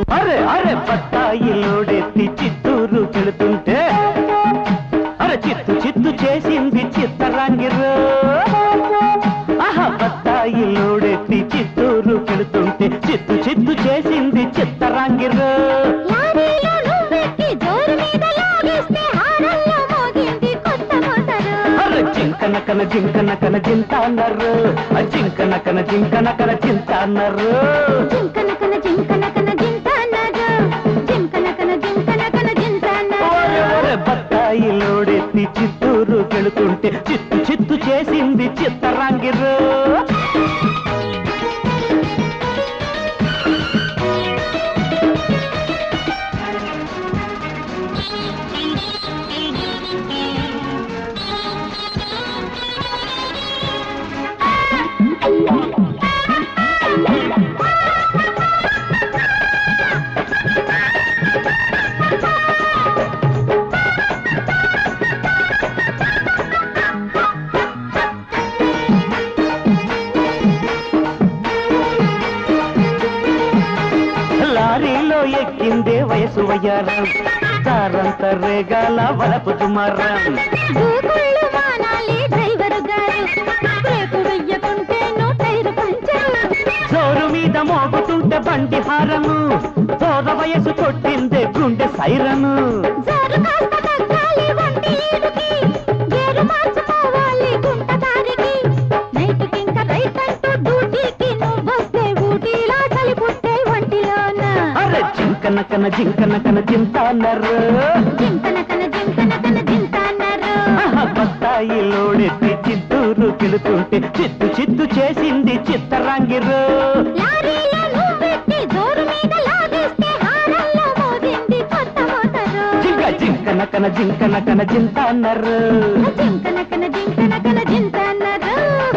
అరే అరే బత్తాయి లోడెత్తి చిత్తూరు కెళుతుంటే అరే చిత్తు చిత్తు చేసింది చిత్తరాంగిరు ఆహా బత్తాయి లోడెత్తి చిత్తూరు కెళుతుంటే చిత్తు చిత్తు చేసింది చిత్తరాంగిరు లారీలో నువ్వెక్కి జోరు మీద లాగేస్తే హారల్లో మోగింది కొత్త మోటారు అరే జింకన కన జింకన కన జింత అన్నారు ఆ జింకన కన జింకన కన జింత అన్నారు జింకన కన జింకన కన జింత అన్నారు జింకన కన జింకన కన జింత ఓరే అన్నారు ఓరే బత్తాయి లోడెత్తి చిత్తూరు కెళుతుంటే చిత్తు చిత్తు చేసింది చిత్తరాంగిరు లారీలో ఎక్కిందే వయసు వయ్యారం సారంత రేగాల వలపు దుమారం దూకుళ్ళు మానాలి డ్రైవరు గారు బ్రేకు వెయ్యకుంటేను టైరు పంచరు జోరు మీద మోగుతుంటే బండి హారము తోద వయసు కొట్టిందే గుండె సైరను జోరు కాస్త తగ్గాలి వంటి ఈడుకి గేరు మార్చుకోవాలి గుంట దారికి నైట్కి ఇంకా రైట్ అంటూ డ్యూటీకి నువ్వొస్తే ఊటీలా చలి పుట్టే ఒంటిలోన అరే జింకన కన జింకన కన జింత అన్నారు జింకన కన జింకన కన జింత అన్నారు ఆహా, బత్తాయి లోడెత్తి చిత్తూరు కెళుతుంటే చిత్తు చిత్తు చేసింది చిత్తరాంగిరు లారీలో నువ్వెక్కి జోరు మీద లాగేస్తే హారల్లో మోగింది కొత్త మోటారు జింక జింకన కన జింకన కన జింత అన్నారు జింకన కన జింకన కన జింత అన్నారు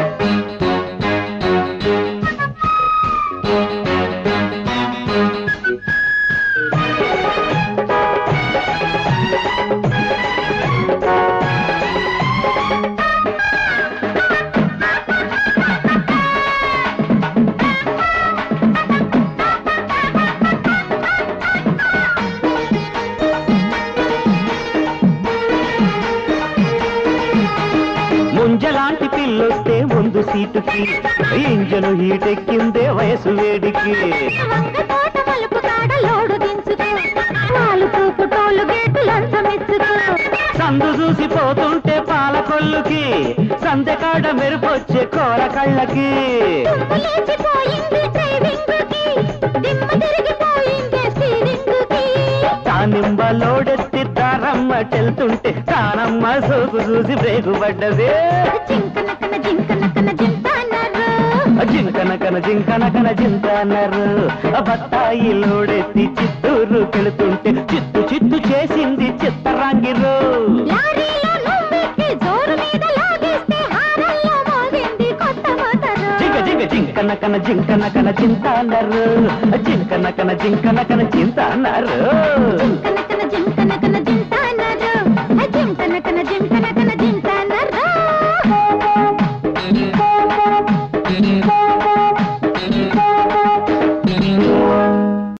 ముంజలాంటి పిల్లొస్తే ముందు సీటుకి ఇంజను హీట్ ఎక్కిందే వయసు వేడికి వంగ తోట మలుపు కాడ లోడు దించుకో పాలు తూపు టోలు గేటు లంచమిచ్చుకో సందు చూసి పోతుంటే పాలకొల్లుకి సందెకాడ మెరుపొచ్చే కోర కళ్ళకి దుమ్ము లేచిపోయింది డ్రైవింగ్ కి దిమ్మ తిరిగిపోయింది స్టీరింగ్ కి తానింబ లోడెత్తి తారమ్మ టెళ్తుంటే తానమ్మ సోకు చూసి బ్రేకు పడ్డదే జింకన కన జింకన కన జింత అన్నారు జింకన కన జింకన కన జింత అన్నారు బత్తాయి లోడెత్తి చిత్తూరు కెళుతుంటే చిత్తు చిత్తు చేసింది చిత్తరాంగిరు లారీలో నువ్వెక్కి జోరు మీద లాగేస్తే హారల్లో మోగింది కొత్త మోటారు జింక జింక జింకన కన జింకన కన చింత అన్నారు జింకన కన జింకన కన చింత అన్నారు జింకన కన జింకన కన